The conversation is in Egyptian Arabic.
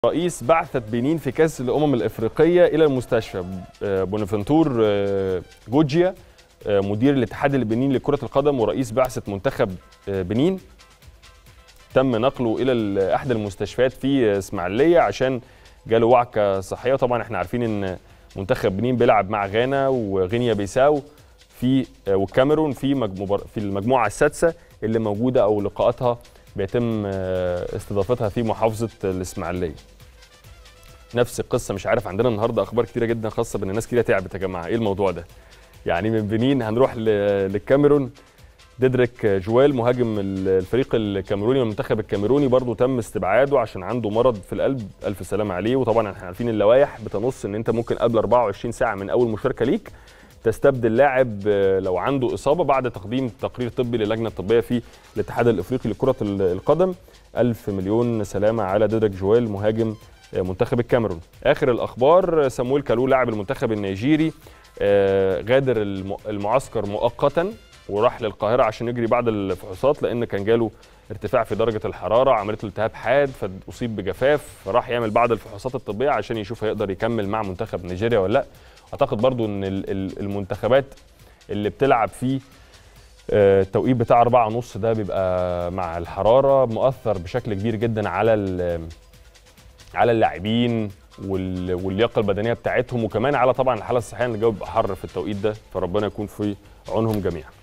رئيس بعثة بنين في كأس الأمم الإفريقية إلى المستشفى بونافنتور جوجيا مدير الاتحاد البنين لكرة القدم ورئيس بعثة منتخب بنين تم نقله إلى أحد المستشفيات في إسماعيلية عشان جاله وعكة صحية طبعا احنا عارفين إن منتخب بنين بيلعب مع غانا وغينيا بيساو في والكاميرون في في المجموعة السادسة اللي موجودة أو لقاءاتها بيتم استضافتها في محافظه الاسماعيليه نفس القصه مش عارف عندنا النهارده اخبار كتيره جدا خاصه بان الناس كتير تعبت يا جماعه ايه الموضوع ده يعني من بنين هنروح للكاميرون ديدريك جوال مهاجم الفريق الكاميروني والمنتخب الكاميروني برضه تم استبعاده عشان عنده مرض في القلب الف سلامه عليه وطبعا احنا عارفين اللوائح بتنص ان انت ممكن قبل 24 ساعه من اول مشاركه ليك تستبدل لاعب لو عنده اصابه بعد تقديم تقرير طبي للجنه الطبيه في الاتحاد الافريقي لكره القدم الف مليون سلامه على ديدريك جويل مهاجم منتخب الكاميرون اخر الاخبار سامويل كالو لاعب المنتخب النيجيري غادر المعسكر مؤقتا وراح للقاهره عشان يجري بعض الفحوصات لان كان جاله ارتفاع في درجه الحراره عملت له التهاب حاد فاصيب بجفاف فراح يعمل بعض الفحوصات الطبيه عشان يشوف هيقدر يكمل مع منتخب نيجيريا ولا لا اعتقد برضو ان المنتخبات اللي بتلعب فيه التوقيت بتاع أربعة ونص ده بيبقى مع الحرارة مؤثر بشكل كبير جدا على على اللاعبين واللياقة البدنية بتاعتهم وكمان على طبعا الحالة الصحية ان الجو بيبقى حر في التوقيت ده فربنا يكون في عونهم جميعا